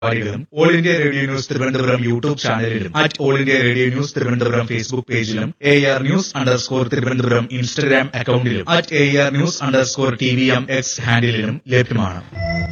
പരിപാടികളും All India Radio News Thiruvananthapuram YouTube ചാനലിലും at All India Radio News Thiruvananthapuram Facebook പേജിലും A R news underscore Thiruvananthapuram Instagram അക്കൌണ്ടിലും at A R news underscore T V M X ഹാൻഡിലും ലഭ്യമാണ്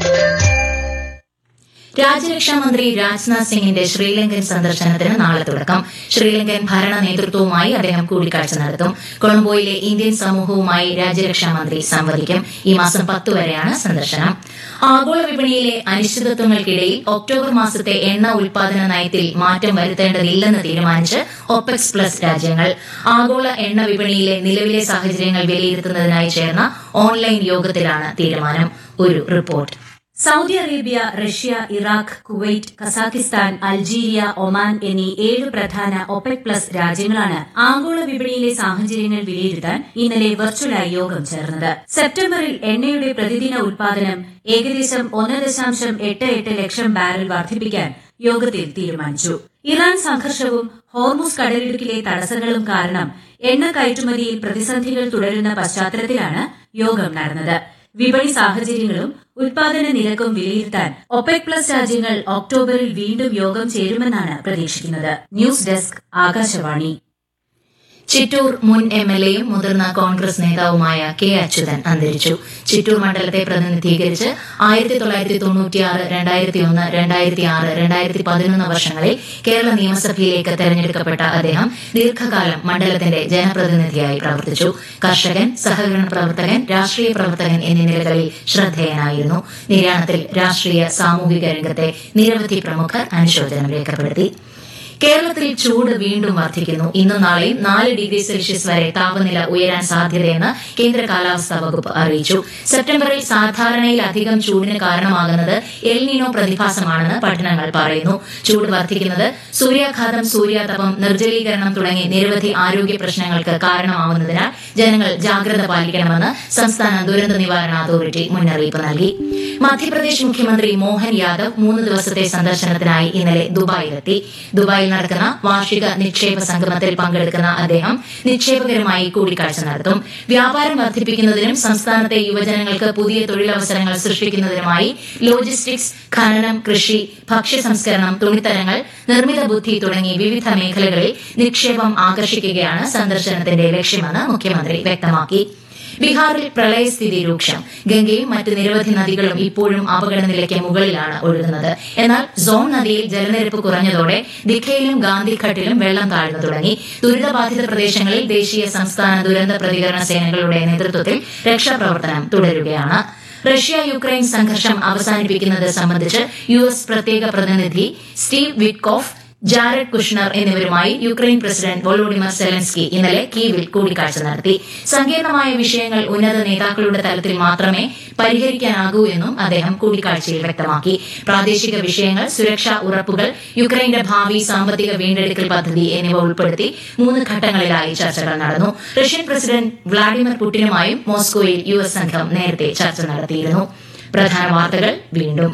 രാജ്യരക്ഷാമന്ത്രി രാജ്നാഥ് സിംഗിന്റെ ശ്രീലങ്കൻ സന്ദർശനത്തിന് നാളെ തുടക്കം ശ്രീലങ്കൻ ഭരണ നേതൃത്വവുമായി അദ്ദേഹം കൂടിക്കാഴ്ച നടത്തും കൊളംബോയിലെ ഇന്ത്യൻ സമൂഹവുമായി രാജ്യരക്ഷാമന്ത്രി സംവദിക്കും ഈ മാസം പത്ത് വരെയാണ് സന്ദർശനം ആഗോള വിപണിയിലെ അനിശ്ചിതത്വങ്ങൾക്കിടയിൽ ഒക്ടോബർ മാസത്തെ എണ്ണ ഉൽപാദന നയത്തിൽ മാറ്റം വരുത്തേണ്ടതില്ലെന്ന് തീരുമാനിച്ച് ഒപെക്സ് പ്ലസ് രാജ്യങ്ങൾ ആഗോള എണ്ണ വിപണിയിലെ നിലവിലെ സാഹചര്യങ്ങൾ വിലയിരുത്തുന്നതിനായി ചേർന്ന ഓൺലൈൻ യോഗത്തിലാണ് തീരുമാനം ഒരു report Saudi Arabia Russia Iraq Kuwait Kazakhstan Algeria Oman എന്നീ ഏഴ് പ്രധാന ഒപെക് പ്ലസ് രാജ്യങ്ങളാണ് ആഗോള വിപണിയിലെ സാഹചര്യങ്ങൾ വിലയിരുത്താൻ ഇന്നലെ വെർച്വലായി യോഗം ചേർന്നത് സെപ്റ്റംബറിൽ എണ്ണയുടെ പ്രതിദിന ഉൽപാദനം ഏകദേശം ഒന്ന് ദശാംശം എട്ട് എട്ട് ലക്ഷം ബാരൽ വർദ്ധിപ്പിക്കാൻ യോഗത്തിൽ തീരുമാനിച്ചു ഇറാൻ സംഘർഷവും ഹോർമുസ് കടലിടുക്കിലെ തടസ്സങ്ങളും കാരണം എണ്ണ കയറ്റുമതിയിൽ പ്രതിസന്ധികൾ തുടരുന്ന പശ്ചാത്തലത്തിലാണ് യോഗം നടന്നത് വിപണി സാഹചര്യങ്ങളും ഉൽപാദന നിരക്കും വിലയിരുത്താൻ ഒപെക് പ്ലസ് രാജ്യങ്ങൾ ഒക്ടോബറിൽ വീണ്ടും യോഗം ചേരുമെന്നാണ് പ്രതീക്ഷിക്കുന്നത് ന്യൂസ് ഡെസ്ക് ആകാശവാണി ചിറ്റൂർ മുൻ എം എൽ എയും മുതിർന്ന കോൺഗ്രസ് നേതാവുമായ കെ അച്യുതൻ അന്തരിച്ചു ചിറ്റൂർ മണ്ഡലത്തെ പ്രതിനിധീകരിച്ച് ആയിരത്തി തൊള്ളായിരത്തി തൊണ്ണൂറ്റിയാറ് രണ്ടായിരത്തി ഒന്ന് രണ്ടായിരത്തി ആറ് രണ്ടായിരത്തി പതിനൊന്ന് വർഷങ്ങളിൽ കേരള നിയമസഭയിലേക്ക് തെരഞ്ഞെടുക്കപ്പെട്ട അദ്ദേഹം ദീർഘകാലം മണ്ഡലത്തിന്റെ ജനപ്രതിനിധിയായി പ്രവർത്തിച്ചു കർഷകൻ സഹകരണ പ്രവർത്തകൻ രാഷ്ട്രീയ പ്രവർത്തകൻ എന്നീ നിലകളിൽ ശ്രദ്ധേയനായിരുന്നു നിര്യാണത്തിൽ രാഷ്ട്രീയ സാമൂഹിക രംഗത്തെ നിരവധി പ്രമുഖർ അനുശോചനം രേഖപ്പെടുത്തി കേരളത്തിൽ ചൂട് വീണ്ടും വർദ്ധിക്കുന്നു ഇന്നും നാളെയും നാല് ഡിഗ്രി സെൽഷ്യസ് വരെ താപനില ഉയരാൻ സാധ്യതയെന്ന് കേന്ദ്ര കാലാവസ്ഥാ വകുപ്പ് അറിയിച്ചു സെപ്റ്റംബറിൽ സാധാരണയിലധികം ചൂടിന് കാരണമാകുന്നത് എൽനിനോ പ്രതിഭാസമാണെന്ന് പഠനങ്ങൾ പറയുന്നു ചൂട് വർദ്ധിക്കുന്നത് സൂര്യാഘാതം സൂര്യാതപം നിർജ്ജലീകരണം തുടങ്ങി നിരവധി ആരോഗ്യ പ്രശ്നങ്ങൾക്ക് കാരണമാവുന്നതിനാൽ ജനങ്ങൾ ജാഗ്രത പാലിക്കണമെന്ന് സംസ്ഥാന ദുരന്ത നിവാരണ അതോറിറ്റി മുന്നറിയിപ്പ് നൽകി മധ്യപ്രദേശ് മുഖ്യമന്ത്രി മോഹൻ യാദവ് മൂന്ന് ദിവസത്തെ സന്ദർശനത്തിനായി ഇന്നലെ ദുബായിലെത്തി ദുബായിൽ നടക്കുന്ന വാർഷിക നിക്ഷേപ സംഗമത്തിൽ പങ്കെടുക്കുന്ന അദ്ദേഹം നിക്ഷേപകരുമായി കൂടിക്കാഴ്ച നടത്തും വ്യാപാരം വർദ്ധിപ്പിക്കുന്നതിനും സംസ്ഥാനത്തെ യുവജനങ്ങൾക്ക് പുതിയ തൊഴിലവസരങ്ങൾ സൃഷ്ടിക്കുന്നതിനുമായി ലോജിസ്റ്റിക്സ് ഖനനം കൃഷി ഭക്ഷ്യ സംസ്കരണം തുണിത്തരങ്ങൾ നിർമ്മിത ബുദ്ധി തുടങ്ങി വിവിധ മേഖലകളിൽ നിക്ഷേപം ആകർഷിക്കുകയാണ് സന്ദർശനത്തിന്റെ ലക്ഷ്യമെന്ന് മുഖ്യമന്ത്രി വ്യക്തമാക്കി ബീഹാറിൽ പ്രളയസ്ഥിതി രൂക്ഷം ഗംഗയും മറ്റ് നിരവധി നദികളും ഇപ്പോഴും അപകടനിലയ്ക്ക് മുകളിലാണ് ഒഴുകുന്നത് എന്നാൽ സോൺ നദിയിൽ ജലനിരപ്പ് കുറഞ്ഞതോടെ ദിഖയിലും ഗാന്ധിഘട്ടിലും വെള്ളം താഴ്ന്നു തുടങ്ങി ദുരിതബാധിത പ്രദേശങ്ങളിൽ ദേശീയ സംസ്ഥാന ദുരന്ത പ്രതികരണ സേനകളുടെ നേതൃത്വത്തിൽ രക്ഷാപ്രവർത്തനം തുടരുകയാണ് റഷ്യ യുക്രൈൻ സംഘർഷം അവസാനിപ്പിക്കുന്നത് സംബന്ധിച്ച് യു എസ് പ്രത്യേക പ്രതിനിധി സ്റ്റീവ് വിറ്റ്കോഫ് ജാരഡ് കുഷ്ണർ എന്നിവരുമായി യുക്രൈൻ പ്രസിഡന്റ് വോളോഡിമർ സെലൻസ്കി ഇന്നലെ കീവിൽ കൂടിക്കാഴ്ച നടത്തി സങ്കീർണമായ വിഷയങ്ങൾ ഉന്നത നേതാക്കളുടെ തലത്തിൽ മാത്രമേ പരിഹരിക്കാനാകൂ എന്നും അദ്ദേഹം കൂടിക്കാഴ്ചയിൽ വ്യക്തമാക്കി പ്രാദേശിക വിഷയങ്ങൾ സുരക്ഷാ ഉറപ്പുകൾ യുക്രൈന്റെ ഭാവി സാമ്പത്തിക വീണ്ടെടുക്കൽ പദ്ധതി എന്നിവ ഉൾപ്പെടുത്തി മൂന്ന് ഘട്ടങ്ങളിലായി ചർച്ചകൾ നടന്നു റഷ്യൻ പ്രസിഡന്റ് വ്ളാഡിമിർ പുടിനുമായും മോസ്കോയിൽ യു എസ് സംഘം നേരത്തെ ചർച്ച നടത്തിയിരുന്നു പ്രധാന വാർത്തകൾ വീണ്ടും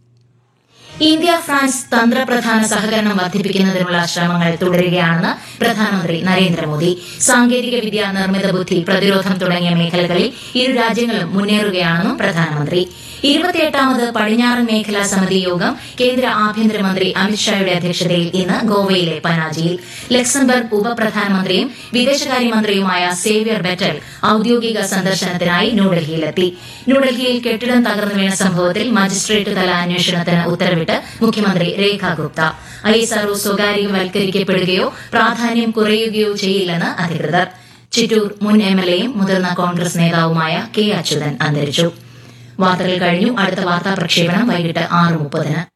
ഇന്ത്യ ഫ്രാൻസ് തന്ത്രപ്രധാന സഹകരണം വർദ്ധിപ്പിക്കുന്നതിനുള്ള ശ്രമങ്ങൾ തുടരുകയാണെന്ന് പ്രധാനമന്ത്രി നരേന്ദ്രമോദി സാങ്കേതിക വിദ്യ നിർമ്മിത ബുദ്ധി പ്രതിരോധം തുടങ്ങിയ മേഖലകളിൽ ഇരു രാജ്യങ്ങളും മുന്നേറുകയാണെന്നും പ്രധാനമന്ത്രി ഇരുപത്തിയെട്ടാമത് പടിഞ്ഞാറൻ മേഖലാ സമിതി യോഗം കേന്ദ്ര ആഭ്യന്തരമന്ത്രി അമിത്ഷായുടെ അധ്യക്ഷതയിൽ ഇന്ന് ഗോവയിലെ പനാജിയിൽ ലക്സംബർഗ് ഉപപ്രധാനമന്ത്രിയും വിദേശകാര്യമന്ത്രിയുമായ സേവ്യർ ബെറ്റൽ ഔദ്യോഗിക സന്ദർശനത്തിനായി ന്യൂഡൽഹിയിലെത്തി ന്യൂഡൽഹിയിൽ കെട്ടിടം തകർന്നു വീണ സംഭവത്തിൽ മജിസ്ട്രേറ്റ് തല അന്വേഷണത്തിന് ഉത്തരവിട്ട് മുഖ്യമന്ത്രി രേഖ ഗുപ്ത ഐഎസ്ആർഒ സ്വകാര്യവൽക്കരിക്കപ്പെടുകയോ പ്രാധാന്യം കുറയുകയോ ചെയ്യില്ലെന്ന് അധികൃതർ ചിറ്റൂർ മുൻ എംഎൽഎയും മുതിർന്ന കോൺഗ്രസ് നേതാവുമായ കെ അച്യുതൻ അന്തരിച്ചു വാർത്തകൾ കഴിഞ്ഞു അടുത്ത വാർത്താ പ്രക്ഷേപണം വൈകിട്ട് ആറ് മുപ്പതിന്